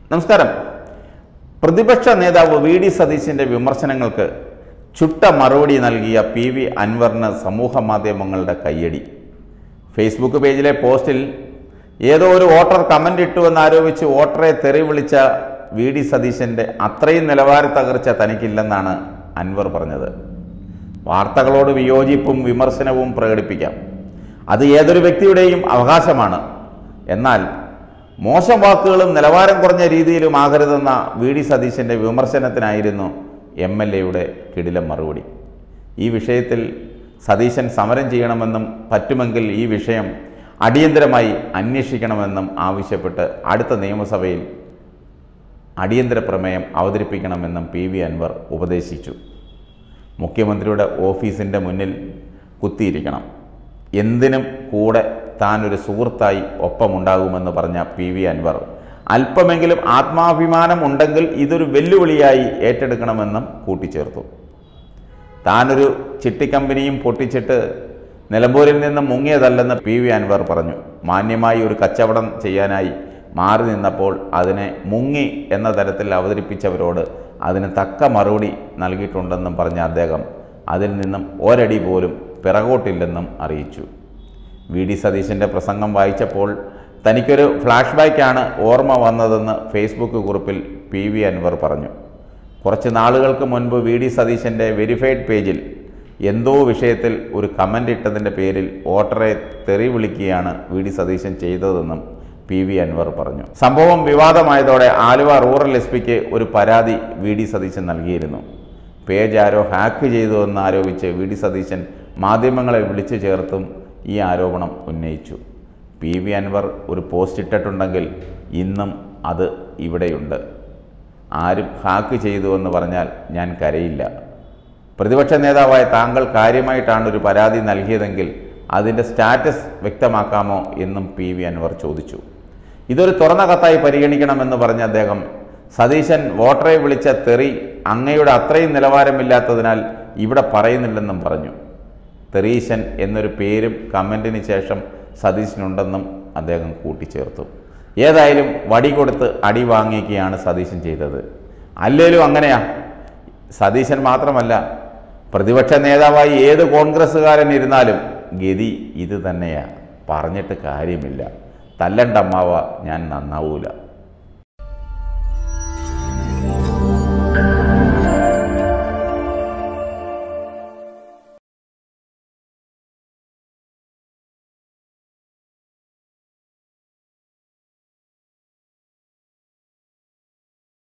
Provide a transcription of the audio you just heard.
നമസ്കാരം പ്രതിപക്ഷ നേതാവ് വി ഡി സതീശിന്റെ വിമർശനങ്ങൾക്ക് ചുട്ട മറുപടി നൽകിയ പി വി അൻവറിന് സമൂഹ മാധ്യമങ്ങളുടെ കയ്യടി ഫേസ്ബുക്ക് പേജിലെ പോസ്റ്റിൽ ഏതോ ഒരു വോട്ടർ കമൻ്റ് ഇട്ടുവെന്നാരോപിച്ച് വോട്ടറെ തെറി വിളിച്ച വി ഡി സതീശൻ്റെ അത്രയും നിലവാര തകർച്ച തനിക്കില്ലെന്നാണ് അൻവർ പറഞ്ഞത് വാർത്തകളോട് വിയോജിപ്പും വിമർശനവും പ്രകടിപ്പിക്കാം അത് ഏതൊരു വ്യക്തിയുടെയും അവകാശമാണ് എന്നാൽ മോശം വാക്കുകളും നിലവാരം കുറഞ്ഞ രീതിയിലും ആകരുതെന്ന വി ഡി സതീശൻ്റെ വിമർശനത്തിനായിരുന്നു എം എൽ എയുടെ കിടിലം മറുപടി ഈ വിഷയത്തിൽ സതീശൻ സമരം ചെയ്യണമെന്നും പറ്റുമെങ്കിൽ ഈ വിഷയം അടിയന്തരമായി അന്വേഷിക്കണമെന്നും ആവശ്യപ്പെട്ട് അടുത്ത നിയമസഭയിൽ അടിയന്തര പ്രമേയം അവതരിപ്പിക്കണമെന്നും പി വി അൻവർ ഉപദേശിച്ചു മുഖ്യമന്ത്രിയുടെ ഓഫീസിൻ്റെ മുന്നിൽ കുത്തിയിരിക്കണം എന്തിനും കൂടെ താൻ ഒരു സുഹൃത്തായി ഒപ്പമുണ്ടാകുമെന്ന് പറഞ്ഞ പി വി അൻവർ അല്പമെങ്കിലും ആത്മാഭിമാനം ഉണ്ടെങ്കിൽ ഇതൊരു വെല്ലുവിളിയായി ഏറ്റെടുക്കണമെന്നും കൂട്ടിച്ചേർത്തു താനൊരു ചിട്ടിക്കമ്പനിയും പൊട്ടിച്ചിട്ട് നിലമ്പൂരിൽ നിന്ന് മുങ്ങിയതല്ലെന്ന് പി വി അൻവർ പറഞ്ഞു മാന്യമായി ഒരു കച്ചവടം ചെയ്യാനായി മാറി നിന്നപ്പോൾ അതിനെ മുങ്ങി എന്ന തരത്തിൽ അവതരിപ്പിച്ചവരോട് അതിന് തക്ക മറുപടി നൽകിയിട്ടുണ്ടെന്നും പറഞ്ഞ അദ്ദേഹം അതിൽ നിന്നും ഒരടി പോലും പിറകോട്ടില്ലെന്നും അറിയിച്ചു വി ഡി സതീശൻ്റെ പ്രസംഗം വായിച്ചപ്പോൾ തനിക്കൊരു ഫ്ലാഷ് ബാക്കാണ് ഓർമ്മ വന്നതെന്ന് ഫേസ്ബുക്ക് കുറിപ്പിൽ പി വി അൻവർ പറഞ്ഞു കുറച്ച് നാളുകൾക്ക് മുൻപ് വി ഡി സതീശൻ്റെ വെരിഫൈഡ് പേജിൽ എന്തോ വിഷയത്തിൽ ഒരു കമൻ്റ് ഇട്ടതിൻ്റെ പേരിൽ വോട്ടറെ തെറി വിളിക്കുകയാണ് വി ഡി സതീശൻ ചെയ്തതെന്നും പി വി അൻവർ പറഞ്ഞു സംഭവം വിവാദമായതോടെ ആലുവ റൂറൽ എസ് പിക്ക് ഒരു പരാതി വി ഡി സതീശൻ നൽകിയിരുന്നു പേജ് ആരോ ഹാക്ക് ചെയ്തുവെന്ന് ആരോപിച്ച് വി ഡി സതീശൻ മാധ്യമങ്ങളെ വിളിച്ചു ചേർത്തും ഈ ആരോപണം ഉന്നയിച്ചു പി വി അൻവർ ഒരു പോസ്റ്റ് ഇട്ടിട്ടുണ്ടെങ്കിൽ ഇന്നും അത് ഇവിടെയുണ്ട് ആരും ഹാക്ക് ചെയ്തുവെന്ന് പറഞ്ഞാൽ ഞാൻ കരയില്ല പ്രതിപക്ഷ നേതാവായ താങ്കൾ കാര്യമായിട്ടാണ് ഒരു പരാതി നൽകിയതെങ്കിൽ അതിൻ്റെ സ്റ്റാറ്റസ് വ്യക്തമാക്കാമോ എന്നും പി വി അൻവർ ചോദിച്ചു ഇതൊരു തുറന്ന കത്തായി പരിഗണിക്കണമെന്ന് പറഞ്ഞ അദ്ദേഹം സതീശൻ വോട്ടറെ വിളിച്ച തെറി അങ്ങയുടെ അത്രയും നിലവാരമില്ലാത്തതിനാൽ ഇവിടെ പറയുന്നില്ലെന്നും പറഞ്ഞു തെറീശൻ എന്നൊരു പേരും കമൻറ്റിന് ശേഷം സതീശനുണ്ടെന്നും അദ്ദേഹം കൂട്ടിച്ചേർത്തു ഏതായാലും വടി കൊടുത്ത് അടി വാങ്ങിക്കുകയാണ് സതീശൻ ചെയ്തത് അല്ലേലും അങ്ങനെയാ സതീശൻ മാത്രമല്ല പ്രതിപക്ഷ നേതാവായി ഏത് കോൺഗ്രസ്സുകാരൻ ഇരുന്നാലും ഗതി ഇത് തന്നെയാ പറഞ്ഞിട്ട് കാര്യമില്ല തല്ലണ്ടമ്മാവ ഞാൻ നന്നാവൂല